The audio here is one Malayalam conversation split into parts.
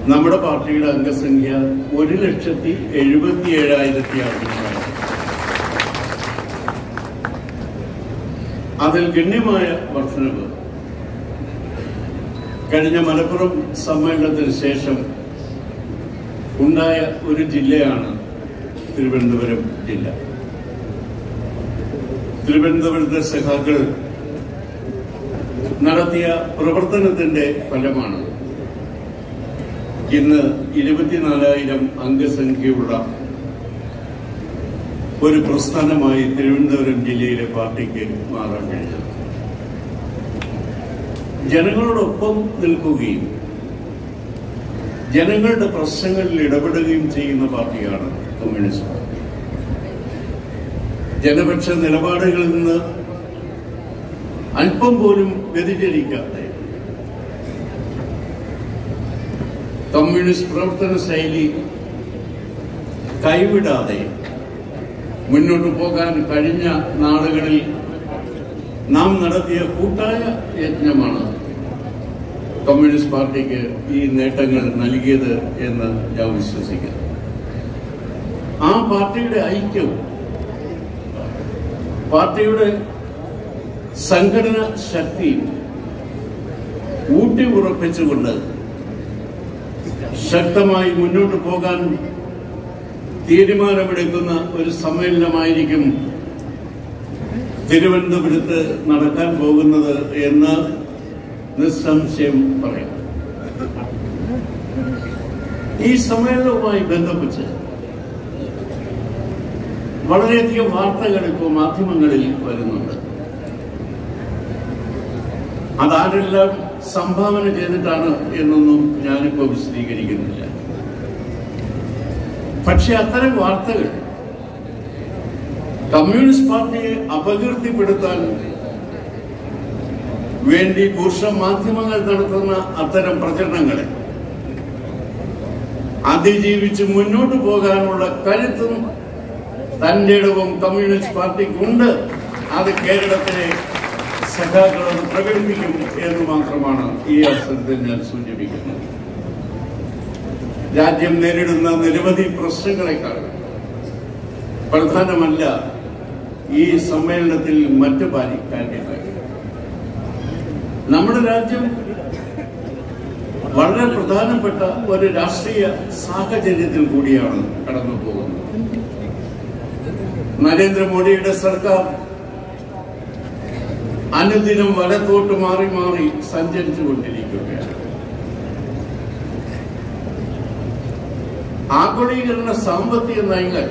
നമ്മുടെ പാർട്ടിയുടെ അംഗസംഖ്യ ഒരു ലക്ഷത്തി എഴുപത്തി ഏഴായിരത്തി അറുന്നൂറാണ് അതിൽ ഗണ്യമായ വർധനവ് കഴിഞ്ഞ മലപ്പുറം സമ്മേളനത്തിന് ശേഷം ഉണ്ടായ ഒരു ജില്ലയാണ് തിരുവനന്തപുരം ജില്ല തിരുവനന്തപുരത്തെ സഖാക്കൾ നടത്തിയ പ്രവർത്തനത്തിന്റെ ഫലമാണ് ഇന്ന് ഇരുപത്തിനാലായിരം അംഗസംഖ്യയുള്ള ഒരു പ്രസ്ഥാനമായി തിരുവനന്തപുരം ജില്ലയിലെ പാർട്ടിക്ക് മാറാൻ കഴിഞ്ഞത് ജനങ്ങളോടൊപ്പം നിൽക്കുകയും ജനങ്ങളുടെ പ്രശ്നങ്ങളിൽ ഇടപെടുകയും ചെയ്യുന്ന പാർട്ടിയാണ് കമ്മ്യൂണിസ്റ്റ് പാർട്ടി ജനപക്ഷ നിലപാടുകളിൽ നിന്ന് അല്പം പോലും വ്യതിചലിക്കാതെ കമ്മ്യൂണിസ്റ്റ് പ്രവർത്തന ശൈലി കൈവിടാതെ മുന്നോട്ട് പോകാൻ കഴിഞ്ഞ നാളുകളിൽ നാം നടത്തിയ കൂട്ടായ യജ്ഞമാണ് കമ്മ്യൂണിസ്റ്റ് പാർട്ടിക്ക് ഈ നേട്ടങ്ങൾ നൽകിയത് എന്ന് ഞാൻ വിശ്വസിക്കുന്നു ആ പാർട്ടിയുടെ ഐക്യവും പാർട്ടിയുടെ സംഘടന ശക്തിയും ഊട്ടി ഉറപ്പിച്ചുകൊണ്ട് ശക്തമായി മുന്നോട്ട് പോകാൻ തീരുമാനമെടുക്കുന്ന ഒരു സമ്മേളനമായിരിക്കും തിരുവനന്തപുരത്ത് നടക്കാൻ പോകുന്നത് എന്ന് നിസ്സംശയം പറയാം ഈ സമ്മേളനവുമായി ബന്ധപ്പെട്ട് വളരെയധികം വാർത്തകൾ ഇപ്പോൾ മാധ്യമങ്ങളിൽ വരുന്നുണ്ട് അതാരെല്ലാം സംഭാവന ചെയ്തിട്ടാണ് എന്നൊന്നും ഞാനിപ്പോൾ വിശദീകരിക്കുന്നില്ല പക്ഷെ അത്തരം വാർത്തകൾ കമ്മ്യൂണിസ്റ്റ് പാർട്ടിയെ അപകീർത്തിപ്പെടുത്താൻ വേണ്ടി പുരുഷ മാധ്യമങ്ങൾ നടത്തുന്ന അത്തരം പ്രചരണങ്ങളെ അതിജീവിച്ച് മുന്നോട്ട് പോകാനുള്ള കരുത്തും തന്റെ ഇടവും കമ്മ്യൂണിസ്റ്റ് പാർട്ടിക്കുണ്ട് അത് കേരളത്തിലെ സഖാക്കൾ അത് പ്രകടിപ്പിക്കും എന്ന് മാത്രമാണ് ഈ അവസരത്തിൽ ഞാൻ സൂചിപ്പിക്കുന്നത് രാജ്യം നേരിടുന്ന നിരവധി പ്രശ്നങ്ങളെക്കാൾ പ്രധാനമല്ല ഈ സമ്മേളനത്തിൽ മറ്റു പാരി കാര്യങ്ങൾ നമ്മുടെ രാജ്യം വളരെ പ്രധാനപ്പെട്ട ഒരു രാഷ്ട്രീയ സാഹചര്യത്തിൽ കൂടിയാണ് കടന്നു പോകുന്നത് നരേന്ദ്രമോദിയുടെ സർക്കാർ അനുദിനം വലത്തോട്ട് മാറി മാറി സഞ്ചരിച്ചു കൊണ്ടിരിക്കുകയാണ് ആഗോളീകരണ സാമ്പത്തിക നയങ്ങൾ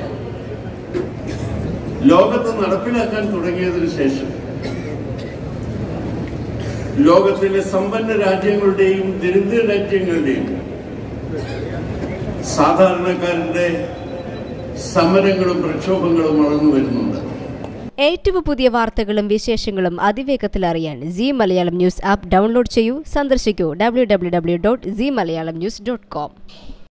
ലോകത്ത് നടപ്പിലാക്കാൻ തുടങ്ങിയതിനു ശേഷം ലോകത്തിലെ സമ്പന്ന രാജ്യങ്ങളുടെയും ദരിദ്ര രാജ്യങ്ങളുടെയും സാധാരണക്കാരുടെ സമരങ്ങളും പ്രക്ഷോഭങ്ങളും വളർന്നു വരുന്നുണ്ട് ഏറ്റവും പുതിയ വാർത്തകളും വിശേഷങ്ങളും അതിവേഗത്തിൽ അറിയാൻ C Malayalam news app download ചെയ്യൂ സന്ദർശിക്കൂ W W W dot C Malayalam news dot com